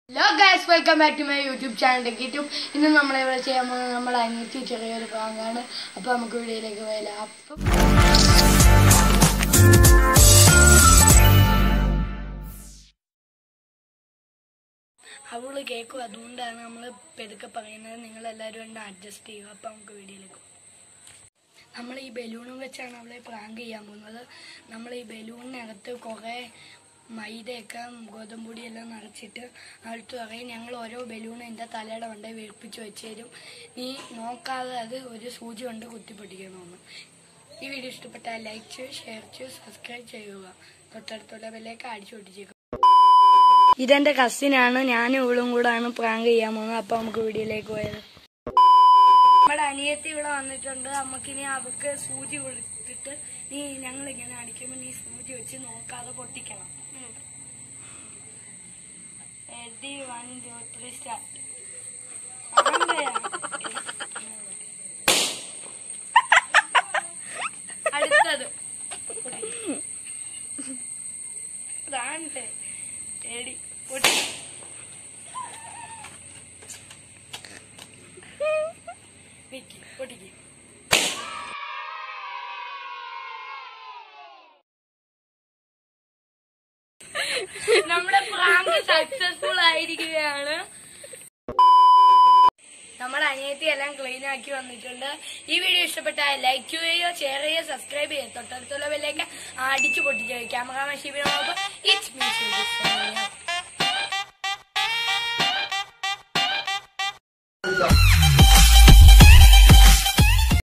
hello guys welcome back to my YouTube channel YouTube ഇന്ന് നമ്മളിവിടെ ചെയ്യാൻ പോകുന്നത് നമ്മുടെ അനിയത്തി ചെറിയൊരു പ്രാങ്കാണ് അപ്പോൾ നമുക്ക് വീഡിയോയിലേക്ക് പോയാലോ അപ്പം അവള് കേൾക്കും അതുകൊണ്ടാണ് നമ്മൾ പെതുക്കെ പറയുന്നത് നിങ്ങളെല്ലാവരും ഒന്ന് അഡ്ജസ്റ്റ് ചെയ്യുക അപ്പം നമുക്ക് വീഡിയോയിലേക്ക് പോകാം നമ്മൾ ഈ ബലൂണും വെച്ചാണ് അവളെ പ്രാങ്ക് ചെയ്യാൻ പോകുന്നത് നമ്മൾ ഈ ബലൂണിനകത്ത് കുറേ മൈദയൊക്കെ ഗോതമ്പൊടിയെല്ലാം നിറച്ചിട്ട് അടുത്ത് പറയും ഞങ്ങൾ ഓരോ ബലൂൺ എൻ്റെ തലയുടെ കൊണ്ട് വീർപ്പിച്ച് വെച്ച് തരും നീ നോക്കാതെ അത് ഒരു സൂചി കൊണ്ട് കുത്തിപ്പൊട്ടിക്കണമെന്ന് ഈ വീഡിയോ ഇഷ്ടപ്പെട്ടാൽ ലൈക്ക് ചെയ്യൂ ഷെയർ ചെയ്യൂ സബ്സ്ക്രൈബ് ചെയ്യുക തൊട്ടടുത്തുള്ള ബെല്ലേക്ക് അടിച്ചു പൊട്ടിച്ചേക്കും ഇതെന്റെ കസിനാണ് ഞാനും ഇവളും കൂടാണ് പ്രാങ്ക് ചെയ്യാൻ പോകുന്നത് അപ്പൊ നമുക്ക് വീഡിയോയിലേക്ക് പോയത് നമ്മുടെ അനിയത്തി ഇവിടെ വന്നിട്ടുണ്ട് നമുക്കിനി അവർക്ക് സൂചി കൊടുത്തിട്ട് നീ ഞങ്ങൾ ഇങ്ങനെ അടിക്കുമ്പോൾ നീ സൂചി വെച്ച് നോക്കാതെ പൊട്ടിക്കണം ready one two three start അടുത്തത് ഇതാണ്ട് എടി പൊട്ടി നിക്ക് പൊട്ടിക്ക് നമ്മുടെ പ്രാങ്ക് സക്സസ്ഫുൾ ആയിരിക്കുകയാണ് നമ്മുടെ അനിയത്തി എല്ലാം ക്ലീൻ ആക്കി വന്നിട്ടുണ്ട് ഈ വീഡിയോ ഇഷ്ടപ്പെട്ടാൽ ലൈക്ക് ചെയ്യുകയോ ഷെയർ ചെയ്യുകയോ സബ്സ്ക്രൈബ് ചെയ്യുക തൊട്ടടുത്തുള്ള ബെല്ലേക്ക് അടിച്ചു പൊട്ടിച്ചു ക്യാമറ ഷിബിനോടൊപ്പം ഇറ്റ്സ് മീ